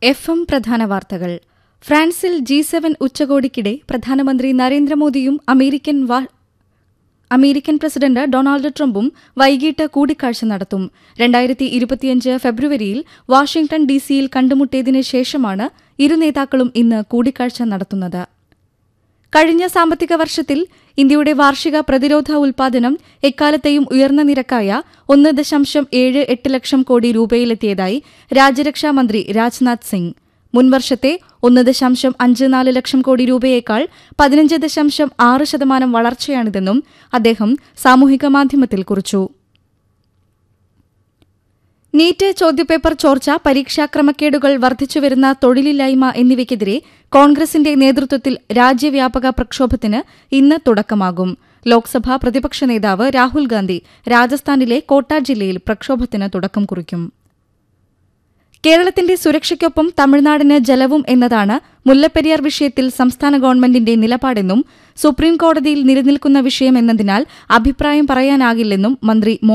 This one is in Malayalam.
എഫ് എം പ്രധാന വാർത്തകൾ ഫ്രാൻസിൽ ജി സെവൻ ഉച്ചകോടിക്കിടെ പ്രധാനമന്ത്രി നരേന്ദ്രമോദിയും അമേരിക്കൻ വാ- അമേരിക്കൻ പ്രസിഡന്റ് ഡൊണാൾഡ് ട്രംപും വൈകിട്ട് കൂടിക്കാഴ്ച നടത്തും രണ്ടായിരത്തി ഇരുപത്തിയഞ്ച് ഫെബ്രുവരിയിൽ വാഷിംഗ്ടൺ ഡിസിയിൽ കണ്ടുമുട്ടിയതിനു ശേഷമാണ് ഇരു നേതാക്കളും ഇന്ന് കൂടിക്കാഴ്ച നടത്തുന്നത് കഴിഞ്ഞ സാമ്പത്തിക വർഷത്തിൽ ഇന്ത്യയുടെ വാർഷിക പ്രതിരോധ ഉൽപാദനം എക്കാലത്തെയും ഉയർന്ന നിരക്കായ ഒന്ന് ദശാംശം ഏഴ് എട്ട് ലക്ഷം കോടി രൂപയിലെത്തിയതായി രാജ്യരക്ഷാമന്ത്രി രാജ്നാഥ് സിംഗ് മുൻവർഷത്തെ ഒന്ന് ദശാംശം അഞ്ച് നാല് ലക്ഷം കോടി രൂപയേക്കാൾ പതിനഞ്ച് ദശാംശം ആറ് ശതമാനം വളർച്ചയാണിതെന്നും അദ്ദേഹം സാമൂഹിക മാധ്യമത്തിൽ കുറിച്ചു നീറ്റ് ചോദ്യപേപ്പർ ചോർച്ച പരീക്ഷാ ക്രമക്കേടുകൾ വർദ്ധിച്ചുവരുന്ന തൊഴിലില്ലായ്മ എന്നിവയ്ക്കെതിരെ കോൺഗ്രസിന്റെ നേതൃത്വത്തിൽ രാജ്യവ്യാപക പ്രക്ഷോഭത്തിന് ഇന്ന് തുടക്കമാകും ലോക്സഭാ പ്രതിപക്ഷ നേതാവ് രാഹുൽ ഗാന്ധി രാജസ്ഥാനിലെ കോട്ട ജില്ലയിൽ പ്രക്ഷോഭത്തിന് തുടക്കം കുറിക്കും കേരളത്തിന്റെ സുരക്ഷയ്ക്കൊപ്പം തമിഴ്നാടിന് ജലവും എന്നതാണ് മുല്ലപ്പെരിയാർ വിഷയത്തിൽ സംസ്ഥാന ഗവൺമെന്റിന്റെ നിലപാടെന്നും സുപ്രീംകോടതിയിൽ നിലനിൽക്കുന്ന വിഷയമെന്നതിനാൽ അഭിപ്രായം പറയാനാകില്ലെന്നും മന്ത്രി